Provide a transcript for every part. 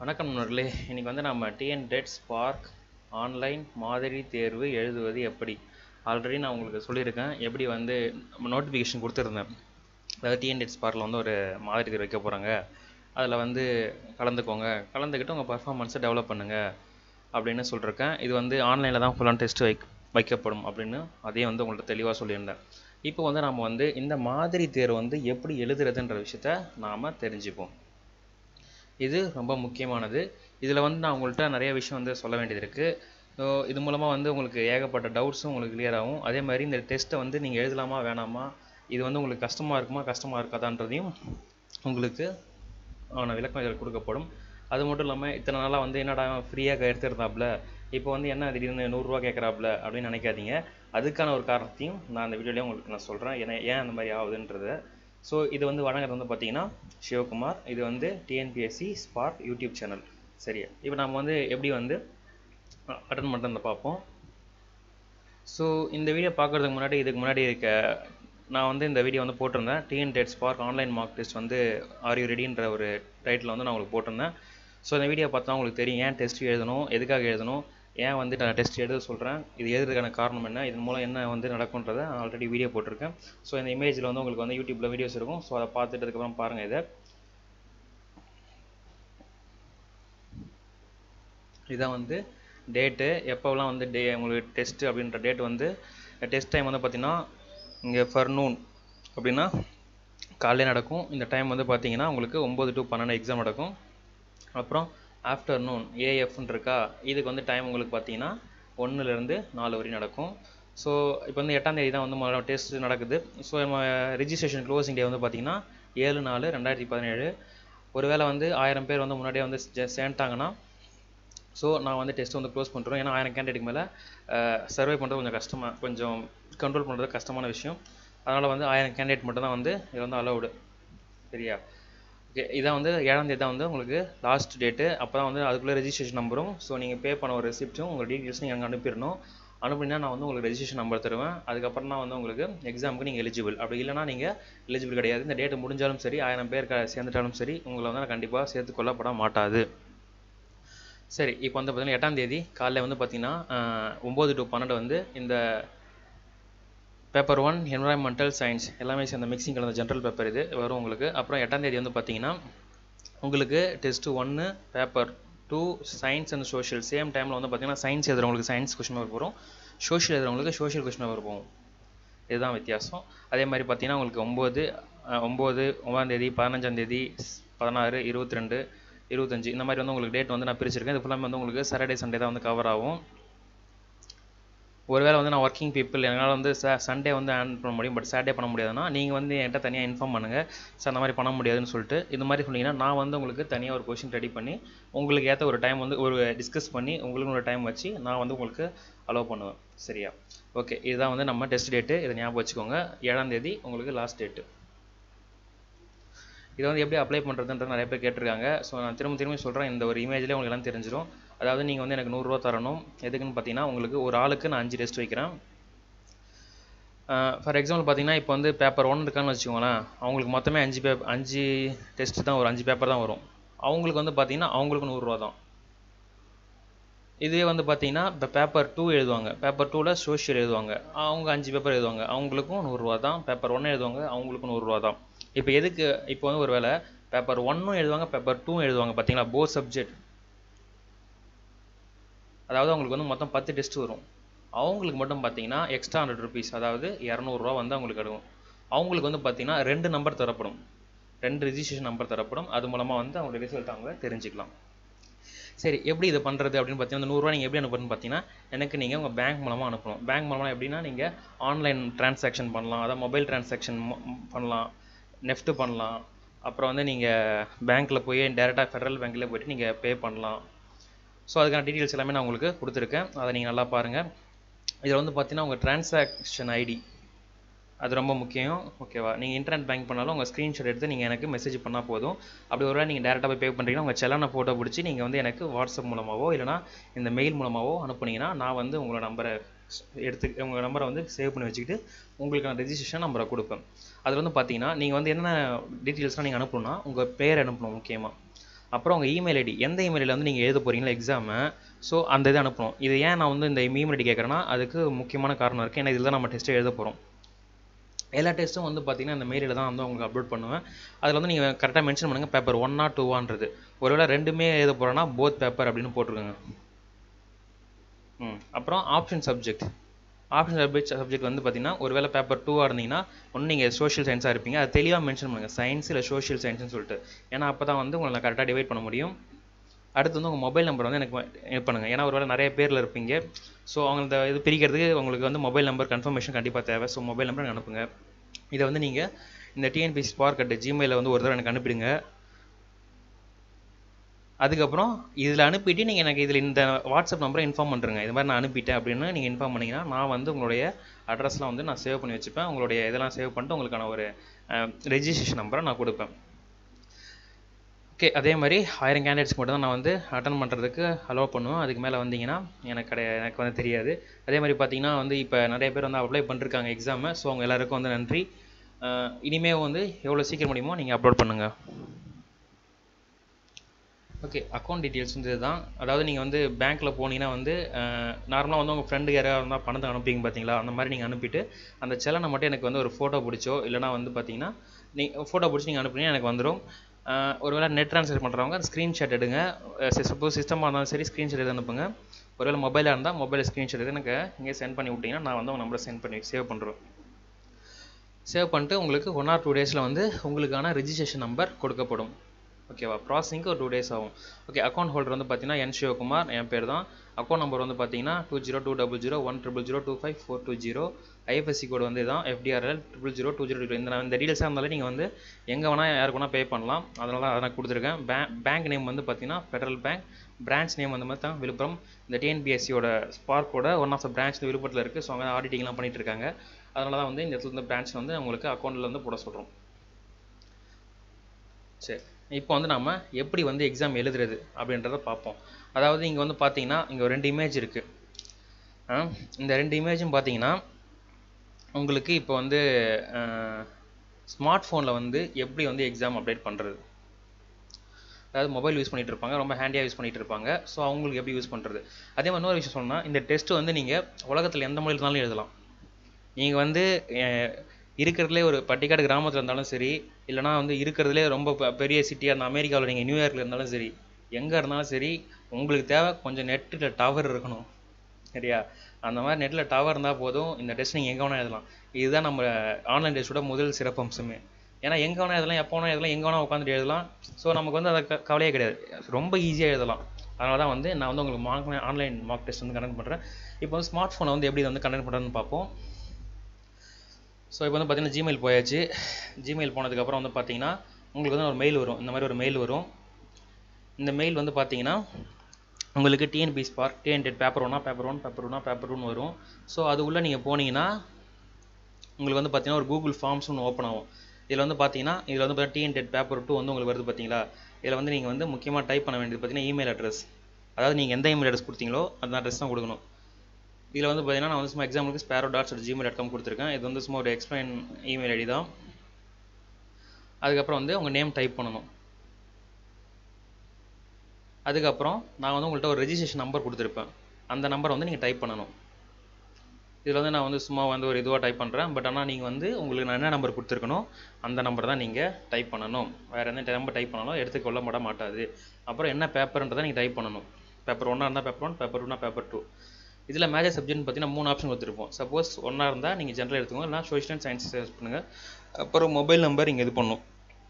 வணக்கம் நண்பர்களே இன்னைக்கு வந்து நம்ம டிஎன் டெட் ஸ்பார்க் ஆன்லைன் மாதிரி தேர்வு எழுதுவது எப்படி ஆல்ரெடி நான் உங்களுக்கு சொல்லியிருக்கேன் எப்படி வந்து நம்ம நோட்டிஃபிகேஷன் கொடுத்துருந்தேன் அதாவது டிஎன் டெட் ஸ்பார்க்கில் வந்து ஒரு மாதிரி தேர்வு வைக்க போகிறாங்க அதில் வந்து கலந்துக்கோங்க கலந்துக்கிட்டு உங்கள் பர்ஃபார்மன்ஸை டெவலப் பண்ணுங்கள் அப்படின்னு சொல்லியிருக்கேன் இது வந்து ஆன்லைனில் தான் ஃபுல்லாக டெஸ்ட் வைக் வைக்கப்படும் அப்படின்னு அதையும் வந்து உங்கள்கிட்ட தெளிவாக சொல்லியிருந்தேன் இப்போ வந்து நம்ம வந்து இந்த மாதிரி தேர்வு வந்து எப்படி எழுதுறதுன்ற விஷயத்த நாம் தெரிஞ்சுப்போம் இது ரொம்ப முக்கியமானது இதில் வந்து நான் உங்கள்கிட்ட நிறைய விஷயம் வந்து சொல்ல வேண்டியது இருக்குது ஸோ இது மூலமாக வந்து உங்களுக்கு ஏகப்பட்ட டவுட்ஸும் உங்களுக்கு clear ஆகும் அதே மாதிரி இந்த டெஸ்ட்டை வந்து நீங்கள் எழுதலாமா வேணாமா இது வந்து உங்களுக்கு கஷ்டமாக இருக்குமா கஷ்டமாக இருக்காதான்றதையும் உங்களுக்கு ஆன விளக்கம் இதில் கொடுக்கப்படும் அது மட்டும் இல்லாமல் இத்தனை நாளாக வந்து என்னடா ஃப்ரீயாக எடுத்துருந்தாப்புல இப்போ வந்து என்ன திடீர்னு நூறுரூவா கேட்குறாப்புல அப்படின்னு நினைக்காதீங்க அதுக்கான ஒரு காரணத்தையும் நான் அந்த வீடியோலேயே உங்களுக்கு நான் சொல்கிறேன் ஏன்னா ஏன் அந்த மாதிரி ஆகுதுன்றத ஸோ இது வந்து வழங்குறது வந்து பார்த்தீங்கன்னா சிவகுமார் இது வந்து டிஎன்பிஎஸ்சி ஸ்பார்க் யூடியூப் சேனல் சரியா இப்போ நம்ம வந்து எப்படி வந்து அட்டன் பண்ணுறத பார்ப்போம் ஸோ இந்த வீடியோ பார்க்குறதுக்கு முன்னாடி இதுக்கு முன்னாடி இருக்க நான் வந்து இந்த வீடியோ வந்து போட்டிருந்தேன் TN TET spark online mark test வந்து ஆர் யூ ரெடின்ற ஒரு டைட்டில் வந்து நான் உங்களுக்கு போட்டிருந்தேன் ஸோ இந்த வீடியோ பார்த்தா உங்களுக்கு தெரியும் ஏன் டெஸ்ட் எழுதணும் எதுக்காக எழுதணும் ஏன் வந்து நான் டெஸ்ட் எழுத சொல்கிறேன் இது எழுதுறதுக்கான காரணம் என்ன இதன் மூலம் என்ன வந்து நடக்குன்றதை நான் ஆல்ரெடி வீடியோ போட்டிருக்கேன் ஸோ இந்த இமேஜில் வந்து உங்களுக்கு வந்து யூடியூப்பில் வீடியோஸ் இருக்கும் ஸோ அதை பார்த்துட்டு அதுக்கப்புறம் பாருங்கள் இதை இதான் வந்து டேட்டு எப்போல்லாம் வந்து டே உங்களுக்கு டெஸ்ட்டு அப்படின்ற டேட் வந்து டெஸ்ட் டைம் வந்து பார்த்தீங்கன்னா இங்கே ஃபர்னூன் அப்படின்னா காலையில் நடக்கும் இந்த டைம் வந்து பார்த்தீங்கன்னா உங்களுக்கு ஒம்பது டு பன்னெண்டு எக்ஸாம் நடக்கும் அப்புறம் ஆஃப்டர்நூன் ஏஎஃப்னு இருக்கா இதுக்கு வந்து டைம் உங்களுக்கு பார்த்தீங்கன்னா ஒன்றுலேருந்து நாலு வரையும் நடக்கும் ஸோ இப்போ வந்து எட்டாம் தேதி தான் வந்து முதல்ல டெஸ்ட் நடக்குது ஸோ நம்ம ரிஜிஸ்ட்ரேஷன் க்ளோசிங் டே வந்து பார்த்தீங்கன்னா ஏழு நாலு ரெண்டாயிரத்தி பதினேழு ஒருவேளை வந்து ஆயிரம் பேர் வந்து முன்னாடியே வந்து சே- சேர்ந்துட்டாங்கன்னா ஸோ நான் வந்து டெஸ்ட் வந்து க்ளோஸ் பண்ணுறோம் ஏன்னா ஆயிரம் கேண்டிடேட்டுக்கு மேலே சர்வே பண்ணுறது கொஞ்சம் கஷ்டமாக கொஞ்சம் கண்ட்ரோல் பண்ணுறது கஷ்டமான விஷயம் அதனால் வந்து ஆயிரம் கேண்டிடேட் மட்டும் தான் வந்து இது வந்து அலௌடு சரியா ஓகே இதான் வந்து ஏழாம் தேதி தான் வந்து உங்களுக்கு லாஸ்ட் டேட்டு அப்போ தான் வந்து அதுக்குள்ளே ரெஜிஸ்ட்ரேஷன் நம்பரும் ஸோ நீங்கள் பே பண்ண ஒரு ரெசிப்ட்டும் உங்கள் டீட்டெயில்ஸ் நீங்கள் அங்கே அனுப்பிடணும் அனுப்புனீங்கன்னா நான் வந்து உங்களுக்கு ரெஜிஸ்ட்ரேஷன் நம்பர் தருவேன் அதுக்கப்புறம் தான் வந்து உங்களுக்கு எக்ஸாமுக்கு நீங்கள் எலிஜிபிள் அப்படி இல்லைனா நீங்கள் எலிஜிபிள் கிடையாது இந்த டேட்டு முடிஞ்சாலும் சரி ஆயிரம் பேர் க- சேர்ந்துட்டாலும் சரி உங்களை வந்து நான் கண்டிப்பாக சேர்த்து கொள்ளப்பட மாட்டாது சரி இப்போ வந்து பார்த்தீங்கன்னா எட்டாம் தேதி காலைல வந்து பார்த்தீங்கன்னா ஒம்பது டு பன்னெண்டு வந்து இந்த பேப்பர் ஒன் என்வரான்மெண்டல் சயின்ஸ் எல்லாமே சேர்ந்த மிக்சிங் கலந்த ஜென்ரல் பேப்பர் இது வரும் உங்களுக்கு அப்புறம் எட்டாம் தேதி வந்து பார்த்தீங்கன்னா உங்களுக்கு டெஸ்ட்டு ஒன்று paper two science and social same டைமில் வந்து பார்த்தீங்கன்னா சயின்ஸ் எழுதுறவங்களுக்கு சயின்ஸ் கொஸ்டின் பேப்பர் வரும் சோஷியல் எழுதுறவங்களுக்கு சோஷியல் கொஸ்டின் பேப்பர் போகும் இதுதான் வித்தியாசம் அதே மாதிரி பார்த்தீங்கன்னா உங்களுக்கு ஒம்பது ஒம்பது ஒன்பதாந்தேதி பதினஞ்சாந்தேதி பதினாறு இருபத்தி ரெண்டு இருபத்தஞ்சு இந்த மாதிரி வந்து உங்களுக்கு டேட் வந்து நான் பிரிச்சிருக்கேன் இது ஃபுல்லாமே வந்து உங்களுக்கு சாட்டர்டே சண்டே தான் வந்து கவர் ஆகும் ஒருவேளை வந்து நான் ஒர்க்கிங் பீப்புள் என்னால் வந்து சண்டே வந்து ஆன் பண்ண முடியும் பட் சாட்டர்டே பண்ண முடியாதுன்னா நீங்கள் வந்து என்கிட்ட தனியாக இன்ஃபார்ம் பண்ணுங்கள் சார் அந்த மாதிரி பண்ண முடியாதுன்னு சொல்லிட்டு இந்த மாதிரி சொன்னீங்கன்னா நான் வந்து உங்களுக்கு தனியாக ஒரு கொஷின் ரெடி பண்ணி உங்களுக்கு ஏற்ற ஒரு டைம் வந்து ஒரு டிஸ்கஸ் பண்ணி உங்களுக்கு ஒரு டைம் வச்சு நான் வந்து உங்களுக்கு அலோவ் பண்ணுவேன் சரியா ஓகே இதுதான் வந்து நம்ம டெஸ்ட் டேட்டு இதை ஞாபகம் வச்சுக்கோங்க ஏழாம் தேதி உங்களுக்கு லாஸ்ட் டேட்டு இதை வந்து எப்படி அப்ளை பண்ணுறதுன்றது நிறைய பேர் கேட்டிருக்காங்க ஸோ நான் திரும்ப திரும்ப சொல்கிறேன் இந்த ஒரு இமேஜ்லேயே உங்களுக்கு எல்லாம் தெரிஞ்சிடும் அதாவது நீங்கள் வந்து எனக்கு நூறுரூவா தரணும் எதுக்குன்னு பார்த்தீங்கன்னா உங்களுக்கு ஒரு ஆளுக்கு நான் அஞ்சு டெஸ்ட் வைக்கிறேன் ஃபார் எக்ஸாம்பிள் பார்த்தீங்கன்னா இப்போ வந்து பேப்பர் ஒன் இருக்கான்னு வச்சுக்கோங்களேன் அவங்களுக்கு மொத்தமே அஞ்சு பேப்பர் அஞ்சு டெஸ்ட் தான் வரும் அஞ்சு பேப்பர் தான் வரும் அவங்களுக்கு வந்து பார்த்தீங்கன்னா அவங்களுக்கு நூறுரூவா தான் இதுவே வந்து பார்த்தீங்கன்னா இப்போ பேப்பர் டூ எழுதுவாங்க பேப்பர் டூவில் சோஷியல் எழுதுவாங்க அவங்க அஞ்சு பேப்பர் எழுதுவாங்க அவங்களுக்கும் நூறுரூவா தான் பேப்பர் ஒன்று எழுதுவாங்க அவங்களுக்கும் நூறுரூவா தான் இப்போ எதுக்கு இப்போ வந்து ஒரு வேளை பேப்பர் ஒன்னும் எழுதுவாங்க பேப்பர் டூவும் எழுதுவாங்க பார்த்தீங்களா போ சப்ஜெக்ட் அதாவது அவங்களுக்கு வந்து மொத்தம் பத்து டெஸ்ட் வரும் அவங்களுக்கு மட்டும் பார்த்தீங்கன்னா எக்ஸ்ட்ரா ஹண்ட்ரட் ருபீஸ் அதாவது இரநூறுவா வந்து அவங்களுக்கு கிடைக்கும் அவங்களுக்கு வந்து பார்த்தீங்கன்னா ரெண்டு நம்பர் தரப்படும் ரெண்டு ரிஜிஸ்ட்ரேஷன் நம்பர் தரப்படும் அது மூலமாக வந்து அவங்களோட ரிசல்ட் அவங்க தெரிஞ்சுக்கலாம் சரி எப்படி இது பண்ணுறது அப்படின்னு பார்த்தீங்கன்னா இந்த நூறுரூவா நீங்கள் எப்படி அனுப்புறதுன்னு பார்த்தீங்கன்னா எனக்கு நீங்கள் உங்கள் பேங்க் மூலமாக அனுப்பணும் பேங்க் மூலமாக எப்படின்னா நீங்கள் ஆன்லைன் டிரான்சாக்ஷன் பண்ணலாம் அதாவது மொபைல் டிரான்சாக்ஷன் பண்ணலாம் நெஃப்ட் பண்ணலாம் அப்புறம் வந்து நீங்கள் பேங்க்கில் போய் டேரெக்டாக ஃபெடரல் பேங்க்கில் போயிட்டு நீங்கள் பே பண்ணலாம் ஸோ அதுக்கான டீட்டெயில்ஸ் எல்லாமே நான் உங்களுக்கு கொடுத்துருக்கேன் அதை நீங்கள் நல்லா பாருங்கள் இதில் வந்து பார்த்தீங்கன்னா உங்கள் டிரான்சாக்ஷன் ஐடி அது ரொம்ப முக்கியம் ஓகேவா நீங்கள் இன்டர்நெட் பேங்க் பண்ணாலும் உங்கள் ஸ்க்ரீன்ஷாட் எடுத்து நீங்கள் எனக்கு மெசேஜ் பண்ணால் போதும் அப்படி ஒருவேளை நீங்கள் டேரெக்டாக போய் பே பண்ணுறீங்கன்னா உங்கள் செலான ஃபோட்டோ பிடிச்சி நீங்கள் வந்து எனக்கு வாட்ஸ்அப் மூலமாகவோ இல்லைனா இந்த மெயில் மூலமாகவோ அனுப்புனீங்கன்னா நான் வந்து உங்களோட நம்பரை எடுத்து உங்கள் நம்பரை வந்து சேவ் பண்ணி வச்சுக்கிட்டு உங்களுக்கு நான் ரெஜிஸ்ட்ரேஷன் நம்பரை கொடுப்பேன் அதில் வந்து பார்த்தீங்கன்னா நீங்கள் வந்து என்னென்ன டீட்டெயில்ஸ்லாம் நீங்கள் அனுப்பணும்னா உங்கள் பேர் அனுப்பணும் முக்கியமாக அப்புறம் உங்கள் இமெயில் ஐடி எந்த இமெயில் வந்து நீங்கள் எழுத போகிறீங்களோ எக்ஸாமை ஸோ அந்த இதை அனுப்பணும் இது ஏன் நான் வந்து இந்த இமெயில் ஐடி கேட்குறேன்னா அதுக்கு முக்கியமான காரணம் இருக்குது ஏன்னா இதில் தான் நம்ம டெஸ்ட்டை எழுத போகிறோம் எல்லா டெஸ்ட்டும் வந்து பார்த்தீங்கன்னா இந்த மெயிலில் தான் வந்து உங்களுக்கு அப்லோட் பண்ணுவேன் அதில் வந்து நீங்கள் கரெக்டாக மென்ஷன் பண்ணுங்கள் பேப்பர் ஒன் ஆர் டூவான்றது ஒருவேளை ரெண்டுமே எழுத போகிறேன்னா போத் பேப்பர் அப்படின்னு போட்டிருக்கோங்க ம் அப்புறம் option subject option subject subject வந்து பார்த்தீங்கன்னா ஒருவேளை பேப்பர் டூவாக இருந்தீங்கன்னா ஒன்று நீங்கள் சோஷியல் சயின்ஸாக இருப்பீங்க அது தெளிவாக மென்ஷன் பண்ணுங்கள் சயின்ஸ் இல்லை சோஷியல் சயின்ஸ்னு சொல்லிட்டு ஏன்னா அப்போ தான் வந்து உங்களை கரெக்டாக டிவைட் பண்ண முடியும் அடுத்து வந்து உங்கள் மொபைல் நம்பர் வந்து எனக்கு இது பண்ணுங்கள் ஏன்னா ஒருவேளை நிறைய பேரில் இருப்பீங்க ஸோ அவங்க இந்த இது பிரிக்கிறதுக்கு உங்களுக்கு வந்து மொபைல் நம்பர் கன்ஃபர்மேஷன் கண்டிப்பாக தேவை ஸோ மொபைல் நம்பர் எனக்கு அனுப்புங்க இதை வந்து நீங்கள் இந்த டிஎன்பிசி ஸ்பார்க் அட் ஜிமெயிலில் வந்து ஒரு தடவை எனக்கு அனுப்பிடுங்க அதுக்கப்புறம் இதில் அனுப்பிட்டு நீங்கள் எனக்கு இதில் இந்த வாட்ஸ்அப் நம்பரை இன்ஃபார்ம் பண்ணுறங்க இது மாதிரி நான் அனுப்பிட்டேன் அப்படின்னு நீங்கள் இன்ஃபார்ம் பண்ணிங்கன்னா நான் வந்து உங்களுடைய அட்ரஸ்லாம் வந்து நான் சேவ் பண்ணி வச்சுப்பேன் உங்களுடைய இதெல்லாம் சேவ் பண்ணிட்டு உங்களுக்கான ஒரு ரெஜிஸ்ட்ரேஷன் நம்பரை நான் கொடுப்பேன் ஓகே அதே மாதிரி ஆயிரம் கேண்டிடேட்ஸ்க்கு மட்டும் தான் நான் வந்து அட்டன் பண்ணுறதுக்கு அலோவ் பண்ணுவேன் அதுக்கு மேலே வந்தீங்கன்னா எனக்கு கிடையாது எனக்கு வந்து தெரியாது அதே மாதிரி பார்த்தீங்கன்னா வந்து இப்போ நிறைய பேர் வந்து அப்ளை பண்ணிருக்காங்க எக்ஸாமை ஸோ அவங்க எல்லாருக்கும் வந்து நன்றி இனிமேல் வந்து எவ்வளோ சீக்கிரம் முடியுமோ நீங்கள் அப்லோட் பண்ணுங்கள் ஓகே அக்கௌண்ட் டீட்டெயில்ஸ் வந்து இதுதான் அதாவது நீங்கள் வந்து பேங்க்கில் போனீங்கன்னா வந்து நார்மலாக வந்து உங்கள் ஃப்ரெண்டு யாராவது இருந்தால் பணத்தை அனுப்பிங்க பார்த்தீங்களா அந்த மாதிரி நீங்கள் அனுப்பிட்டு அந்த செலனை மட்டும் எனக்கு வந்து ஒரு ஃபோட்டோ பிடிச்சோ இல்லைனா வந்து பார்த்தீங்கன்னா நீ ஃபோட்டோ பிடிச்சி நீங்கள் அனுப்புனீங்கன்னா எனக்கு வந்துடும் ஒருவேளை நெட் ட்ரான்ஸ்ஃபர் பண்ணுறவங்க ஸ்க்ரீன்ஷாட் எடுங்க சப்போஸ் சிஸ்டமாக இருந்தாலும் சரி ஸ்க்ரீன்ஷாட் எடுத்து அனுப்புங்க ஒருவேளை மொபைலாக இருந்தால் மொபைல் ஸ்க்ரீன்ஷாட் எடுத்து எனக்கு இங்கே சென்ட் பண்ணி விட்டிங்கன்னா நான் வந்து உங்கள் நம்பரை சென்ட் பண்ணி சேவ் பண்ணுறோம் சேவ் பண்ணிட்டு உங்களுக்கு ஒன் ஆர் டூ டேஸில் வந்து உங்களுக்கான ரிஜிஸ்ட்ரேஷன் நம்பர் கொடுக்கப்படும் ஓகேவா ப்ராசஸிங்க்கு ஒரு டூ டேஸ் ஆகும் ஓகே அக்கௌண்ட் ஹோல்டர் வந்து பார்த்தீங்கன்னா என் சிவகுமார் என் பேர் தான் அக்கௌண்ட் நம்பர் வந்து பார்த்தீங்கன்னா two zero two double zero one triple zero two five four two zero IFSC code வந்து இதான் FDRL triple zero two zero two இந்த இந்த டீடைல்ஸாக இருந்தாலும் நீங்கள் வந்து எங்கே வேணால் யாருக்கு வேணால் பே பண்ணலாம் அதனால அதை நான் கொடுத்துருக்கேன் பேங்க் பேங்க் நேம் வந்து பார்த்தீங்கன்னா ஃபெடரல் பேங்க் பிரான்ச் நேம் வந்து பார்த்தா விழுப்புரம் இந்த டிஎன்பிஎஸ்சியோட ஸ்பார்க்கோட ஒன் ஆஃப் த பிரான்ச் விழுப்புரத்தில் இருக்குது ஸோ அங்கே ஆடிட்டிங்லாம் பண்ணிட்டு இருக்காங்க அதனால தான் வந்து இந்த இடத்துல இந்த பிரான்ச் வந்து உங்களுக்கு அக்கௌண்ட்டில் வந்து போட சொல்கிறோம் சரி இப்போ வந்து நம்ம எப்படி வந்து எக்ஸாம் எழுதுறது அப்படின்றத பார்ப்போம் அதாவது இங்கே வந்து பார்த்தீங்கன்னா இங்கே ரெண்டு இமேஜ் இருக்குது இந்த ரெண்டு இமேஜும் பார்த்தீங்கன்னா உங்களுக்கு இப்போ வந்து ஸ்மார்ட் ஃபோனில் வந்து எப்படி வந்து எக்ஸாம் அப்டேட் பண்ணுறது அதாவது மொபைல் யூஸ் பண்ணிட்டு இருப்பாங்க ரொம்ப ஹேண்டியாக யூஸ் பண்ணிட்டு இருப்பாங்க ஸோ அவங்களுக்கு எப்படி யூஸ் பண்ணுறது அதே மாதிரி இன்னொரு விஷயம் சொன்னால் இந்த டெஸ்ட் வந்து நீங்கள் உலகத்தில் எந்த மொழியில் இருந்தாலும் எழுதலாம் நீங்கள் வந்து இருக்கிறதுலே ஒரு பட்டிக்காடு கிராமத்தில் இருந்தாலும் சரி இல்லைனா வந்து இருக்கிறதுலே ரொம்ப பெரிய சிட்டியாக இருந்தால் அமெரிக்காவில் நீங்கள் நியூயார்க்கில் இருந்தாலும் சரி எங்கே இருந்தாலும் சரி உங்களுக்கு தேவை கொஞ்சம் நெட்டில் டவர் இருக்கணும் சரியா அந்த மாதிரி நெட்டில் டவர் இருந்தால் போதும் இந்த டெஸ்ட் நீங்கள் எங்கே வேணால் எழுதலாம் இதுதான் நம்ம ஆன்லைன் டெஸ்ட்டோட முதல் சிறப்பம்சமே ஏன்னா எங்கே வேணால் எழுதலாம் எப்போ வேணால் எழுதலாம் எங்கே வேணால் உட்காந்துட்டு எழுதலாம் ஸோ நமக்கு வந்து அதை கவலையே கிடையாது ரொம்ப ஈஸியாக எழுதலாம் அதனால தான் வந்து நான் வந்து உங்களுக்கு மார்க் ஆன்லைன் மார்க் டெஸ்ட் வந்து கண்டக்ட் பண்ணுறேன் இப்போ வந்து ஸ்மார்ட் ஃபோனை வந்து எப்படி வந்து கண்டக்ட் பண்ணுறதுன்னு பார்ப்போம் ஸோ இப்போ வந்து பார்த்தீங்கன்னா ஜிமெயில் போயாச்சு ஜிமெயில் போனதுக்கப்புறம் வந்து பார்த்தீங்கன்னா உங்களுக்கு வந்து ஒரு மெயில் வரும் இந்த மாதிரி ஒரு மெயில் வரும் இந்த மெயில் வந்து பார்த்தீங்கன்னா உங்களுக்கு டிஎன்பி ஸ்பார்க் டிஎன்டெட் பேப்பர் ஒன்னா பேப்பர் ஒன் பேப்பர் ஒன்னா பேப்பர் ஒன் வரும் ஸோ அது உள்ளே நீங்கள் போனீங்கன்னா உங்களுக்கு வந்து பார்த்தீங்கன்னா ஒரு கூகுள் ஃபார்ம்ஸ் ஒன்று ஓப்பன் ஆகும் இதில் வந்து பார்த்தீங்கன்னா இதில் வந்து பார்த்தீங்கன்னா டிஎன்டெட் பேப்பர் டூ வந்து உங்களுக்கு வருது பார்த்தீங்களா இதில் வந்து நீங்கள் வந்து முக்கியமாக டைப் பண்ண வேண்டியது பார்த்தீங்கன்னா இமெயில் அட்ரஸ் அதாவது நீங்கள் எந்த இமெயில் அட்ரஸ் கொடுத்தீங்களோ அந்த அட்ரஸ் தான் கொடுக்கணும் இதில் வந்து பார்த்தீங்கன்னா நான் வந்து சும்மா எக்ஸாம்பிளுக்கு sparrow dots at Gmail dot com கொடுத்துருக்கேன் இது வந்து சும்மா ஒரு எக்ஸ்பிளைன் இமெயில் ஐடி தான் அதுக்கப்புறம் வந்து உங்கள் நேம் டைப் பண்ணணும் அதுக்கப்புறம் நான் வந்து உங்கள்கிட்ட ஒரு ரெஜிஸ்ட்ரேஷன் நம்பர் கொடுத்துருப்பேன் அந்த நம்பர் வந்து நீங்கள் டைப் பண்ணணும் இதில் வந்து நான் வந்து சும்மா வந்து ஒரு இதுவாக டைப் பண்ணுறேன் பட் ஆனால் நீங்கள் வந்து உங்களுக்கு நான் என்ன நம்பர் கொடுத்துருக்கணும் அந்த நம்பர் தான் நீங்கள் டைப் பண்ணணும் வேறு எந்த நம்பர் டைப் பண்ணாலும் எடுத்துக்கொள்ள மாட மாட்டாது அப்புறம் என்ன பேப்பர்ன்றதை நீங்கள் டைப் பண்ணணும் பேப்பர் ஒன்றா இருந்தால் பேப்பர் ஒன் பேப்பர் டூனா பேப்பர் டூ இதில் மேஜர் சப்ஜெக்ட்னு பார்த்தீங்கன்னா மூணு ஆப்ஷன் கொடுத்துருப்போம் சப்போஸ் ஒன்றா இருந்தால் நீங்கள் ஜென்ரல் எடுத்துக்கோங்க இல்லைனா சோஷியல் அண்ட் சயின்ஸ் சர்ச் பண்ணுங்கள் அப்புறம் மொபைல் நம்பர் இங்கே இது பண்ணும்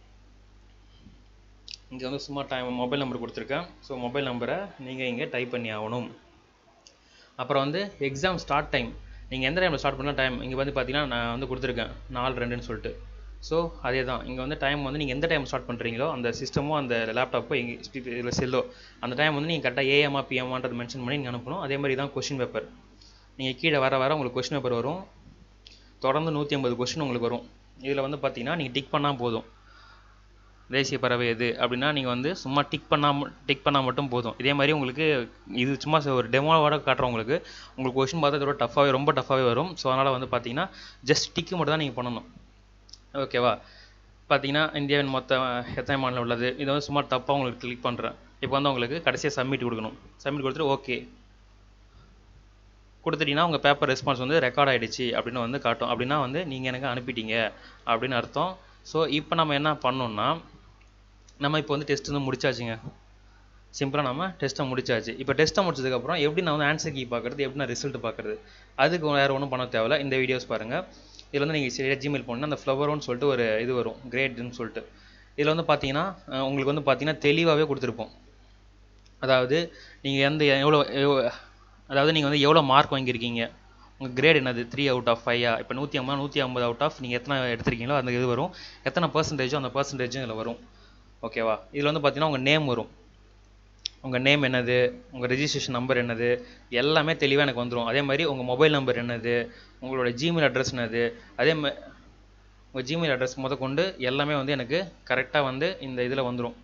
இங்கே வந்து சும்மா டைம் மொபைல் நம்பர் கொடுத்துருக்கேன் ஸோ மொபைல் நம்பரை நீங்கள் இங்கே டைப் பண்ணி ஆகணும் அப்புறம் வந்து எக்ஸாம் ஸ்டார்ட் டைம் நீங்கள் எந்த டைமில் ஸ்டார்ட் பண்ணலாம் டைம் இங்கே வந்து பார்த்தீங்கன்னா நான் வந்து கொடுத்துருக்கேன் நாலு ரெண்டுன்னு சொல்லிட்டு ஸோ அதே தான் இங்கே வந்து டைம் வந்து நீங்கள் எந்த டைம் ஸ்டார்ட் பண்ணுறீங்களோ அந்த சிஸ்டமோ அந்த லேப்டாப்போ எங்கே இதில் செல்லோ அந்த டைம் வந்து நீங்கள் கரெக்டாக ஏஎம்ஆ பிஎம்மான்றது மென்ஷன் பண்ணி நீங்கள் அனுப்பணும் அதே மாதிரி தான் கொஷின் பேப்பர் நீங்கள் கீழே வர வர உங்களுக்கு கொஷின் பேப்பர் வரும் தொடர்ந்து நூற்றி ஐம்பது கொஷின் உங்களுக்கு வரும் இதில் வந்து பார்த்தீங்கன்னா நீங்கள் டிக் பண்ணால் போதும் தேசிய பறவை எது அப்படின்னா நீங்கள் வந்து சும்மா டிக் பண்ணாமல் டிக் பண்ணால் மட்டும் போதும் இதே மாதிரி உங்களுக்கு இது சும்மா ஒரு டெமோவோட காட்டுறோம் உங்களுக்கு உங்களுக்கு கொஷின் பார்த்தா இதோட டஃப்பாகவே ரொம்ப டஃப்பாகவே வரும் ஸோ அதனால் வந்து பார்த்தீங்கன்னா ஜஸ்ட் டிக்கு மட்டும் தான் நீங்கள் பண்ணணும் ஓகேவா பார்த்தீங்கன்னா இந்தியாவின் மொத்த எத்தனை மாநிலம் உள்ளது இதை வந்து சும்மா தப்பாக உங்களுக்கு கிளிக் பண்ணுறேன் இப்போ வந்து உங்களுக்கு கடைசியாக சப்மிட் கொடுக்கணும் சப்மிட் கொடுத்துட்டு ஓகே கொடுத்துட்டீங்கன்னா உங்கள் பேப்பர் ரெஸ்பான்ஸ் வந்து ரெக்கார்ட் ஆகிடுச்சு அப்படின்னு வந்து காட்டும் அப்படின்னா வந்து நீங்கள் எனக்கு அனுப்பிட்டீங்க அப்படின்னு அர்த்தம் ஸோ இப்போ நம்ம என்ன பண்ணோம்னா நம்ம இப்போ வந்து டெஸ்ட் வந்து முடிச்சாச்சுங்க சிம்பிளாக நம்ம டெஸ்ட்டை முடிச்சாச்சு இப்போ டெஸ்ட்டை முடிச்சதுக்கப்புறம் எப்படி நான் வந்து ஆன்சர் கீ பார்க்குறது எப்படி நான் ரிசல்ட் பார்க்குறது அதுக்கு வேறு ஒன்றும் பண்ண தேவையில்ல இந்த வீடியோஸ் பாருங்கள் இதில் வந்து நீங்கள் சரியாக ஜிமெயில் போனால் அந்த ஃப்ளவரோன்னு சொல்லிட்டு ஒரு இது வரும் கிரேட்னு சொல்லிட்டு இதில் வந்து பார்த்தீங்கன்னா அஹ் உங்களுக்கு வந்து பார்த்தீங்கன்னா தெளிவாகவே கொடுத்துருப்போம் அதாவது நீங்கள் எந்த எவ்வளோ எவ்வளோ- அதாவது நீங்கள் வந்து எவ்வளோ மார்க் வாங்கியிருக்கீங்க உங்கள் கிரேட் என்னது த்ரீ அவுட் ஆஃப் ஃபைவா இப்போ நூற்றி ஐம்பது நூற்றி ஐம்பது அவுட் ஆஃப் நீங்கள் எத்தனை எடுத்திருக்கீங்களோ அந்த இது வரும் எத்தனை பர்சன்டேஜோ அந்த பர்சன்டேஜும் இதில் வரும் ஓகேவா இதில் வந்து பார்த்தீங்கன்னா உங்கள் நேம் வரும் உங்கள் நேம் என்னது உங்கள் ரெஜிஸ்ட்ரேஷன் நம்பர் என்னது எல்லாமே தெளிவாக எனக்கு வந்துடும் அதே மாதிரி உங்கள் மொபைல் நம்பர் என்னது உங்களோட ஜிமெயில் அட்ரஸ் என்னது அதே மாதிரி உங்கள் ஜிமெயில் அட்ரஸ் முத கொண்டு எல்லாமே வந்து எனக்கு கரெக்டாக வந்து இந்த இதில் வந்துடும்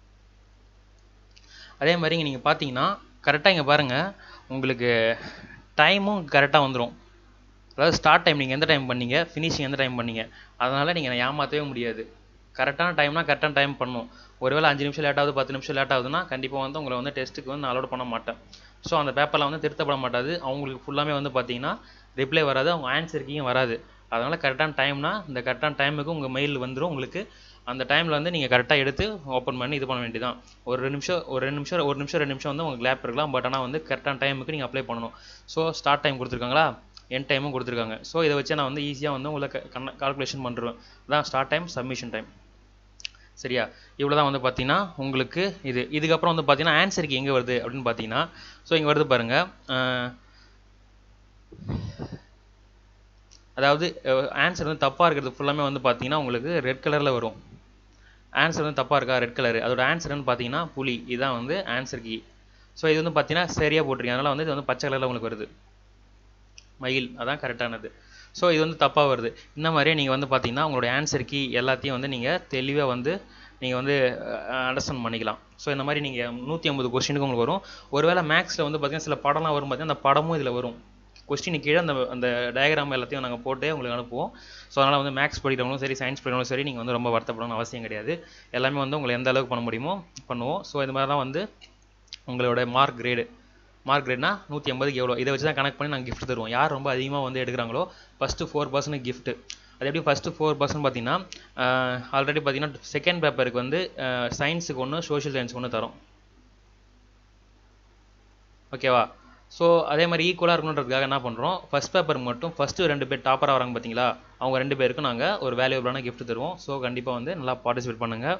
அதே மாதிரி இங்கே நீங்கள் பார்த்தீங்கன்னா கரெக்டாக இங்கே பாருங்கள் உங்களுக்கு டைமும் கரெக்டாக வந்துடும் அதாவது ஸ்டார்ட் டைம் நீங்கள் எந்த டைம் பண்ணீங்க ஃபினிஷிங் எந்த டைம் பண்ணீங்க அதனால் நீங்கள் ஏமாற்றவே முடியாது கரெக்டான டைம்னா கரெக்டான டைம் பண்ணணும் ஒருவேளை அஞ்சு நிமிஷம் லேட் ஆகுது பத்து நிமிஷம் லேட் ஆகுதுன்னா கண்டிப்பாக வந்து உங்களை வந்து டெஸ்ட்டுக்கு வந்து நான் அலோட் பண்ண மாட்டேன் ஸோ அந்த பேப்பரில் வந்து திருத்தப்பட மாட்டாது அவங்களுக்கு ஃபுல்லாமே வந்து பார்த்தீங்கன்னா ரிப்ளை வராது அவங்க ஆன்சர் கீயும் வராது அதனால் கரெக்டான டைம்னா இந்த கரெக்டான டைமுக்கு உங்கள் மெயில் வந்துடும் உங்களுக்கு அந்த டைமில் வந்து நீங்கள் கரெக்டாக எடுத்து ஓப்பன் பண்ணி இது பண்ண வேண்டியதான் ஒரு ரெண்டு நிமிஷம் ஒரு ரெண்டு நிமிஷம் ஒரு நிமிஷம் ரெண்டு நிமிஷம் வந்து உங்களுக்கு லேப் இருக்கலாம் பட் ஆனால் வந்து கரெக்டான டைமுக்கு நீங்கள் அப்ளை பண்ணணும் ஸோ ஸ்டார்ட் டைம் கொடுத்துருக்காங்களா என் டைமும் கொடுத்துருக்காங்க ஸோ இதை வச்சு நான் வந்து ஈஸியாக வந்து உங்களை கால்குலேஷன் பண்ணுறேன் அதான் ஸ்டார்ட் டைம் சப்மிஷன் டைம் சரியா இவ்வளோ தான் வந்து பார்த்தீங்கன்னா உங்களுக்கு இது இதுக்கப்புறம் வந்து பார்த்தீங்கன்னா ஆன்சருக்கு எங்கே வருது அப்படின்னு பார்த்தீங்கன்னா ஸோ இங்கே வருது பாருங்கள் அதாவது ஆன்சர் வந்து தப்பாக இருக்கிறது ஃபுல்லாமே வந்து பார்த்தீங்கன்னா உங்களுக்கு ரெட் கலரில் வரும் ஆன்சர் வந்து தப்பாக இருக்கா ரெட் கலர் அதோட ஆன்சர்னு பார்த்தீங்கன்னா புலி இதுதான் வந்து ஆன்சர் கீ ஸோ இது வந்து பார்த்தீங்கன்னா சரியாக போட்டிருக்கீங்க அதனால் வந்து இது வந்து பச்சை கலரில் உங்களுக்கு வருது மயில் அதான் கரெக்டானது ஸோ இது வந்து தப்பாக வருது இந்த மாதிரியே நீங்கள் வந்து பார்த்தீங்கன்னா உங்களோட ஆன்சர் கீ எல்லாத்தையும் வந்து நீங்கள் தெளிவாக வந்து நீங்கள் வந்து அண்டர்ஸ்டாண்ட் பண்ணிக்கலாம் ஸோ இந்த மாதிரி நீங்கள் நூற்றி ஐம்பது கொஸ்டினுக்கு உங்களுக்கு வரும் ஒருவேளை மேக்ஸில் வந்து பார்த்தீங்கன்னா சில படம்லாம் வரும் பார்த்தீங்கன்னா அந்த படமும் இதில் வரும் கொஸ்டின் கீழே அந்த அந்த டயக்ராம் எல்லாத்தையும் நாங்கள் போட்டு உங்களுக்கு அனுப்புவோம் ஸோ அதனால் வந்து மேக்ஸ் படிக்கிறவங்களும் சரி சயின்ஸ் படிக்கிறவங்களும் சரி நீங்கள் வந்து ரொம்ப வருத்தப்படணும்னு அவசியம் கிடையாது எல்லாமே வந்து உங்களை எந்த அளவுக்கு பண்ண முடியுமோ பண்ணுவோம் ஸோ இது மாதிரி தான் வந்து உங்களோட மார்க் கிரேடு மார்க் கிரேட்னா நூற்றி ஐம்பதுக்கு எவ்வளோ இதை வச்சு தான் கனெக்ட் பண்ணி நாங்கள் கிஃப்ட் தருவோம் யார் ரொம்ப அதிகமாக வந்து எடுக்கிறாங்களோ ஃபஸ்ட்டு ஃபோர் பர்சன்ட் கிஃப்ட்டு அது எப்படி ஃபஸ்ட்டு ஃபோர் பர்சன்ட் பார்த்தீங்கன்னா ஆல்ரெடி பார்த்தீங்கன்னா செகண்ட் பேப்பருக்கு வந்து சயின்ஸுக்கு ஒன்று சோஷியல் சயின்ஸுக்கு ஒன்று தரோம் ஓகேவா ஸோ அதே மாதிரி ஈக்குவலாக இருக்கணுன்றதுக்காக என்ன பண்ணுறோம் ஃபஸ்ட் பேப்பருக்கு மட்டும் ஃபஸ்ட்டு ரெண்டு பேர் டாப்பராக வராங்க பார்த்தீங்களா அவங்க ரெண்டு பேருக்கும் நாங்கள் ஒரு வேல்யூபிளான gift தருவோம் ஸோ கண்டிப்பாக வந்து நல்லா பார்ட்டிசிபேட் பண்ணுங்கள்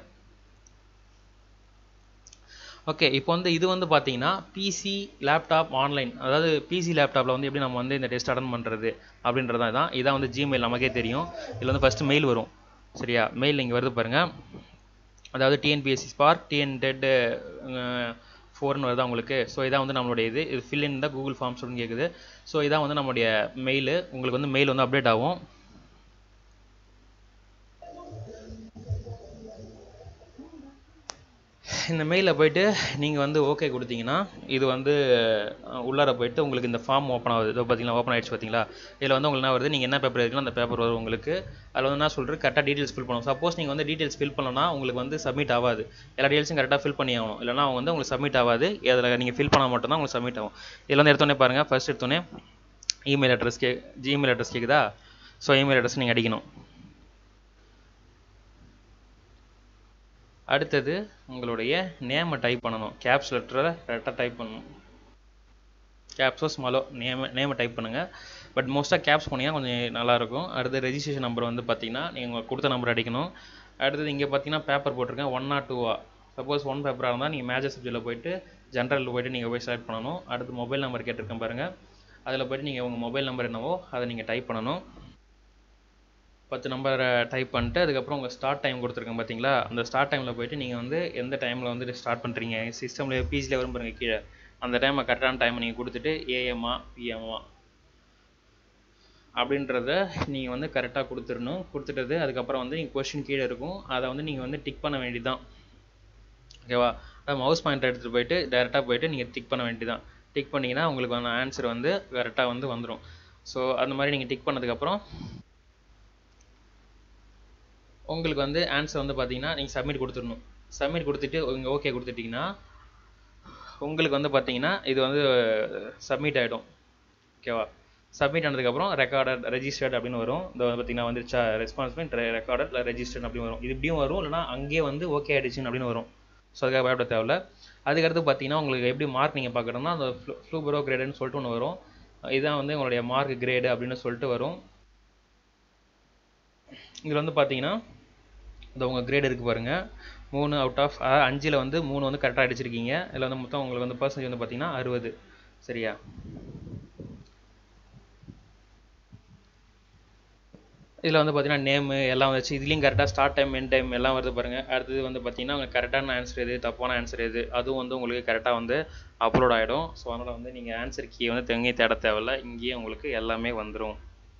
ஓகே இப்போ வந்து இது வந்து பார்த்தீங்கன்னா பிசி லேப்டாப் ஆன்லைன் அதாவது பிசி லேப்டாப்பில் வந்து எப்படி நம்ம வந்து இந்த டெஸ்ட் அட்டன் பண்ணுறது அப்படின்றது தான் இதான் வந்து ஜிமெயில் நமக்கே தெரியும் இதில் வந்து ஃபஸ்ட்டு மெயில் வரும் சரியா மெயில் இங்கே வருது பாருங்கள் அதாவது டிஎன்பிஎஸ்சி ஸ்பார்க் டிஎன் டெட் ஃபோர்னு வருதா உங்களுக்கு ஸோ இதான் வந்து நம்மளுடைய இது இது ஃபில் இன் தான் கூகுள் ஃபார்ம்ஸ் கேட்குது ஸோ இதான் வந்து நம்மளுடைய மெயில் உங்களுக்கு வந்து மெயில் வந்து அப்டேட் ஆகும் இந்த மெயிலில் போயிட்டு நீங்கள் வந்து ஓகே கொடுத்தீங்கன்னா இது வந்து அஹ், உள்ளார போயிட்டு உங்களுக்கு இந்த ஃபார்ம் ஓப்பன் ஆகுது இதோ பார்த்தீங்களா ஓப்பன் ஆயிடுச்சு பார்த்தீங்களா இதில் வந்து உங்களுக்கு என்ன வருது நீங்கள் என்ன பேப்பர் எடுக்கணும் அந்த பேப்பர் வரும் உங்களுக்கு அதில் வந்து என்ன சொல்கிறது கரெக்டாக டீட்டெயில்ஸ் ஃபில் பண்ணணும் சப்போஸ் நீங்கள் வந்து டீட்டெயில்ஸ் ஃபில் பண்ணலன்னா உங்களுக்கு வந்து சப்மிட் ஆகாது எல்லா டீட்டெயில்ஸும் கரெக்டாக ஃபில் பண்ணி ஆகணும் இல்லைனா அவங்க வந்து உங்களுக்கு சப்மிட் ஆகாது அதில் நீங்கள் ஃபில் பண்ணால் மட்டும்தான் உங்களுக்கு சப்மிட் ஆகும் இதில் வந்து எடுத்தோடனே பாருங்கள் ஃபர்ஸ்ட் எடுத்தோடனே இமெயில் அட்ரஸ் கே ஜிமெயில் அட்ரஸ் கேட்குதா ஸோ இமெயில் அட்ரஸ் நீங்கள் அடிக்கணும் அடுத்தது உங்களுடைய நேமை டைப் பண்ணணும் கேப்ஸ் லெட்டரை கரெக்டாக டைப் பண்ணணும் கேப்ஸோ ஸ்மாலோ நேம நேமை டைப் பண்ணுங்கள் பட் மோஸ்ட்டாக கேப்ஸ் போனீங்கன்னா கொஞ்சம் நல்லாயிருக்கும் அடுத்து ரெஜிஸ்ட்ரேஷன் நம்பர் வந்து பார்த்தீங்கன்னா நீங்கள் கொடுத்த நம்பர் அடிக்கணும் அடுத்தது இங்கே பார்த்தீங்கன்னா பேப்பர் போட்டிருக்கேன் ஒன் ஆர் டூவா சப்போஸ் ஒன் பேப்பராக இருந்தால் நீங்கள் மேஜர் சப்ஜெக்டில் போயிட்டு ஜென்ரலில் போயிட்டு நீங்கள் போய் செலக்ட் பண்ணணும் அடுத்து மொபைல் நம்பர் கேட்டிருக்கேன் பாருங்கள் அதில் போயிட்டு நீங்கள் உங்கள் மொபைல் நம்பர் என்னவோ அதை நீங்கள் டைப் பண்ணணும் பத்து நம்பரை டைப் பண்ணிட்டு அதுக்கப்புறம் உங்கள் ஸ்டார்ட் டைம் கொடுத்துருக்கேன் பார்த்தீங்களா அந்த ஸ்டார்ட் டைமில் போயிட்டு நீங்கள் வந்து எந்த டைமில் வந்து ஸ்டார்ட் பண்ணுறீங்க சிஸ்டமில் பிஜியில் வரும் பாருங்க கீழே அந்த டைமை கரெக்டான டைமை நீங்கள் கொடுத்துட்டு ஏஎம்மா பிஎம்மா அப்படின்றத நீங்கள் வந்து கரெக்டாக கொடுத்துடணும் கொடுத்துட்டது அதுக்கப்புறம் வந்து நீங்கள் கொஷின் கீழே இருக்கும் அதை வந்து நீங்கள் வந்து டிக் பண்ண வேண்டியதுதான் ஓகேவா அதாவது மவுஸ் பாயிண்டர் எடுத்துகிட்டு போயிட்டு டேரெக்டாக போயிட்டு நீங்கள் டிக் பண்ண வேண்டியதுதான் டிக் பண்ணிங்கன்னா உங்களுக்கு வந்து ஆன்சர் வந்து கரெக்டாக வந்து வந்துடும் ஸோ அந்த மாதிரி நீங்கள் டிக் பண்ணதுக்கப்புறம் உங்களுக்கு வந்து ஆன்சர் வந்து பார்த்தீங்கன்னா நீங்கள் சப்மிட் கொடுத்துடணும் சப்மிட் கொடுத்துட்டு இங்கே ஓகே கொடுத்துட்டிங்கன்னா உங்களுக்கு வந்து பார்த்தீங்கன்னா இது வந்து சப்மிட் ஆகிடும் ஓகேவா சப்மிட் ஆனதுக்கப்புறம் ரெக்கார்டட் ரெஜிஸ்டர்ட் அப்படின்னு வரும் இந்த பார்த்தீங்கன்னா வந்துருச்சா ரெஸ்பான்ஸ்மெண்ட் ரெக்கார்டட் இல்லை ரெஜிஸ்டர்ட் அப்படின்னு வரும் இது இப்படியும் வரும் இல்லைனா அங்கேயே வந்து ஓகே ஆயிடுச்சுன்னு அப்படின்னு வரும் ஸோ அதுக்காக பயப்பட தேவையில்ல அதுக்கடுத்து பார்த்தீங்கன்னா உங்களுக்கு எப்படி மார்க் நீங்கள் பார்க்கணும்னா அந்த ஃப்ளூ ஃப்ளூபரோ கிரேடுன்னு சொல்லிட்டு ஒன்று வரும் இதுதான் வந்து உங்களுடைய மார்க் கிரேடு அப்படின்னு சொல்லிட்டு வரும் இதில் வந்து பார்த்தீங்கன்னா இந்த உங்கள் கிரேட் இருக்குது பாருங்கள் மூணு அவுட் ஆஃப் அஞ்சில் வந்து மூணு வந்து கரெக்டாக அடிச்சிருக்கீங்க இதில் வந்து மொத்தம் உங்களுக்கு வந்து பர்சன்டேஜ் வந்து பார்த்தீங்கன்னா அறுபது சரியா இதில் வந்து பார்த்தீங்கன்னா நேமு எல்லாம் வச்சு இதுலேயும் கரெக்டாக ஸ்டார்ட் டைம் என் டைம் எல்லாம் வருது பாருங்கள் அடுத்தது வந்து பார்த்தீங்கன்னா உங்களுக்கு கரெக்டான ஆன்சர் எது தப்பான ஆன்சர் எது அதுவும் வந்து உங்களுக்கு கரெக்டாக வந்து அப்லோட் ஆகிடும் ஸோ அதனால் வந்து நீங்கள் ஆன்சர் கீ வந்து தெங்கே தேட தேவையில்ல இங்கேயே உங்களுக்கு எல்லாமே வந்துடும்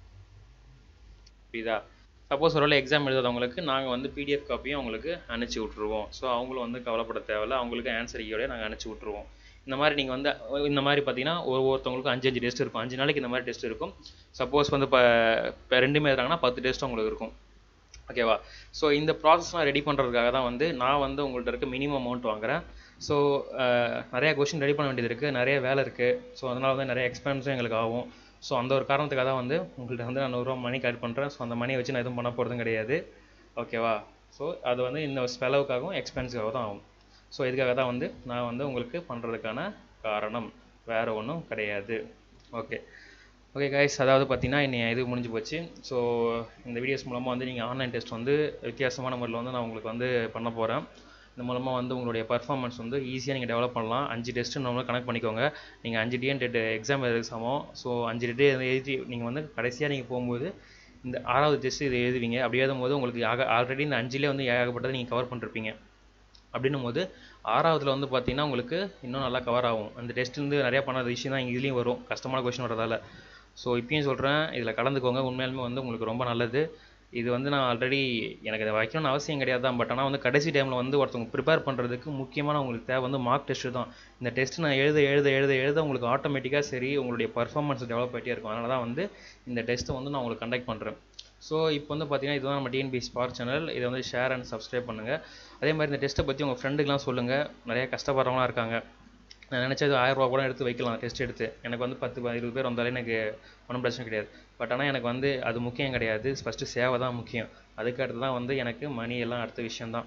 புரியுதா சப்போஸ் ஒரு எக்ஸாம் எழுதாதவங்களுக்கு நாங்கள் வந்து பிடிஎஃப் காப்பியும் அவங்களுக்கு அனுப்பிச்சி விட்ருவோம் ஸோ அவங்களும் வந்து கவலைப்பட தேவையில்ல அவங்களுக்கு ஆன்சர் கீயோடய நாங்கள் அனுப்பிச்சி விட்ருவோம் இந்த மாதிரி நீங்கள் வந்து இந்த மாதிரி பார்த்தீங்கன்னா ஒவ்வொருத்தவங்களுக்கும் அஞ்சு அஞ்சு டெஸ்ட் இருக்கும் அஞ்சு நாளைக்கு இந்த மாதிரி டெஸ்ட் இருக்கும் சப்போஸ் வந்து இப்போ இப்போ ரெண்டுமே இருக்காங்கன்னா பத்து டெஸ்ட் உங்களுக்கு இருக்கும் ஓகேவா ஸோ இந்த ப்ராசஸ்லாம் ரெடி பண்ணுறதுக்காக தான் வந்து நான் வந்து உங்கள்கிட்ட இருக்க மினிமம் அமௌண்ட் வாங்குறேன் ஸோ நிறையா கொஷின் ரெடி பண்ண வேண்டியது இருக்குது நிறைய வேலை இருக்குது ஸோ அதனால வந்து நிறைய எக்ஸ்பென்ஸும் எங்களுக்கு ஆகும் ஸோ அந்த ஒரு காரணத்துக்காக தான் வந்து உங்கள்கிட்ட வந்து நான் நூறுரூவா மணி கலெக்ட் பண்ணுறேன் ஸோ அந்த மணியை வச்சு நான் எதுவும் பண்ண போகிறதும் கிடையாது ஓகேவா ஸோ அது வந்து இந்த செலவுக்காகவும் எக்ஸ்பென்ஸுக்காக தான் ஆகும் ஸோ இதுக்காக தான் வந்து நான் வந்து உங்களுக்கு பண்ணுறதுக்கான காரணம் வேறு ஒன்றும் கிடையாது ஓகே ஓகே கைஸ் அதாவது பார்த்தீங்கன்னா இன்னை இது முடிஞ்சு போச்சு ஸோ இந்த வீடியோஸ் மூலமாக வந்து நீங்கள் ஆன்லைன் டெஸ்ட் வந்து வித்தியாசமான முறையில் வந்து நான் உங்களுக்கு வந்து பண்ண போகிறேன் இந்த மூலமாக வந்து உங்களுடைய பர்ஃபார்மன்ஸ் வந்து ஈஸியாக நீங்கள் டெவலப் பண்ணலாம் அஞ்சு டெஸ்ட்டு நம்மளும் கனெக்ட் பண்ணிக்கோங்க நீங்கள் அஞ்சு டிஎன் டெட் எக்ஸாம் எழுத சமம் ஸோ அஞ்சு டெட்டு எழுதி நீங்கள் வந்து கடைசியாக நீங்கள் போகும்போது இந்த ஆறாவது டெஸ்ட் இது எழுதுவீங்க அப்படி எழுதும் போது உங்களுக்கு ஆக ஆல்ரெடி இந்த அஞ்சுலேயே வந்து ஏகப்பட்டதை நீங்கள் கவர் பண்ணிருப்பீங்க அப்படின்னும் போது ஆறாவதுல வந்து பார்த்தீங்கன்னா உங்களுக்கு இன்னும் நல்லா கவர் ஆகும் அந்த டெஸ்ட்லேருந்து நிறையா பண்ணாத விஷயம் தான் இதுலேயும் வரும் கஷ்டமான கொஷின் வரதால ஸோ இப்பயும் சொல்கிறேன் இதில் கலந்துக்கோங்க உண்மையாலுமே வந்து உங்களுக்கு ரொம்ப நல்லது இது வந்து நான் ஆல்ரெடி எனக்கு இதை வைக்கணும்னு அவசியம் கிடையாது தான் பட் ஆனால் வந்து கடைசி டைமில் வந்து ஒருத்தவங்க ப்ரிப்பேர் பண்ணுறதுக்கு முக்கியமான உங்களுக்கு தேவை வந்து மார்க் டெஸ்ட்டு தான் இந்த டெஸ்ட் நான் எழுத எழுத எழுத எழுத உங்களுக்கு ஆட்டோமேட்டிக்காக சரி உங்களுடைய பர்ஃபார்மன்ஸ் டெவலப் ஆகிட்டே இருக்கும் அதனால தான் வந்து இந்த டெஸ்ட்டை வந்து நான் உங்களுக்கு கண்டக்ட் பண்ணுறேன் ஸோ இப்போ வந்து பார்த்தீங்கன்னா இதுதான் நம்ம டிஎன்பி ஸ்பார்க் சேனல் இதை வந்து ஷேர் அண்ட் சப்ஸ்கிரைப் பண்ணுங்கள் அதே மாதிரி இந்த டெஸ்ட்டை பற்றி உங்கள் ஃப்ரெண்டுக்கெலாம் சொல்லுங்கள் நிறைய கஷ்டப்படுறவங்களாம் இருக்காங்க நான் நினச்சது ஆயிரரூபா கூட எடுத்து வைக்கலாம் டெஸ்ட் எடுத்து எனக்கு வந்து பத்து இருபது பேர் வந்தாலே எனக்கு ஒன்றும் பிரச்சனை கிடையாது பட் ஆனால் எனக்கு வந்து அது முக்கியம் கிடையாது ஃபஸ்ட்டு சேவை தான் முக்கியம் அதுக்கு அடுத்து தான் வந்து எனக்கு மணி எல்லாம் அடுத்த விஷயந்தான்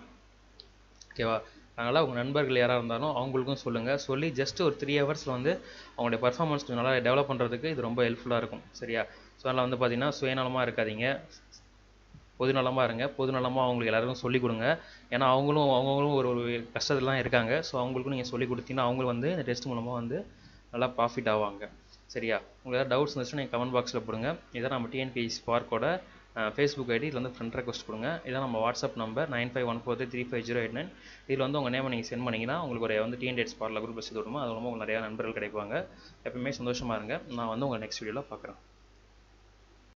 ஓகேவா அதனால் உங்கள் நண்பர்கள் யாராக இருந்தாலும் அவங்களுக்கும் சொல்லுங்கள் சொல்லி ஜஸ்ட் ஒரு த்ரீ ஹவர்ஸில் வந்து அவங்களுடைய பர்ஃபார்மன்ஸ் கொஞ்சம் நல்லா டெவலப் பண்ணுறதுக்கு இது ரொம்ப ஹெல்ப்ஃபுல்லாக இருக்கும் சரியா ஸோ அதனால் வந்து பார்த்தீங்கன்னா சுயநலமாக இருக்காதீங்க பொதுநலமாக இருங்க பொதுநலமாக அவங்களுக்கு எல்லாருக்கும் சொல்லிக் கொடுங்க ஏன்னா அவங்களும் அவங்களும் ஒரு ஒரு கஷ்டத்துலாம் இருக்காங்க ஸோ அவங்களுக்கும் நீங்கள் சொல்லிக் கொடுத்தீங்கன்னா அவங்களும் வந்து இந்த டெஸ்ட் மூலமாக வந்து நல்லா ப்ராஃபிட் ஆவாங்க சரியா உங்களுக்கு ஏதாவது டவுட்ஸ் இருந்துச்சுன்னா நீங்கள் கமெண்ட் பாக்ஸில் போடுங்க இதான் நம்ம டிஎன்பிஎஸ் ஸ்பார்க்கோட ஃபேஸ்புக் ஐடி இதில் வந்து ஃப்ரெண்ட் ரெக்வஸ்ட் கொடுங்க இதான் நம்ம WhatsApp number nine five one four three five zero eight nine இதில் வந்து உங்கள் நேமை நீங்கள் சென்ட் பண்ணிங்கன்னா உங்களுக்கு ஒரு வந்து டிஎன் டேட் ஸ்பாட்டில் குரூப் பஸ் விடுமோ அது மூலமாக உங்களுக்கு நிறையா நண்பர்கள் கிடைப்பாங்க எப்பவுமே சந்தோஷமாக இருங்க நான் வந்து உங்கள் நெக்ஸ்ட் வீடியோவில் பார்க்குறேன்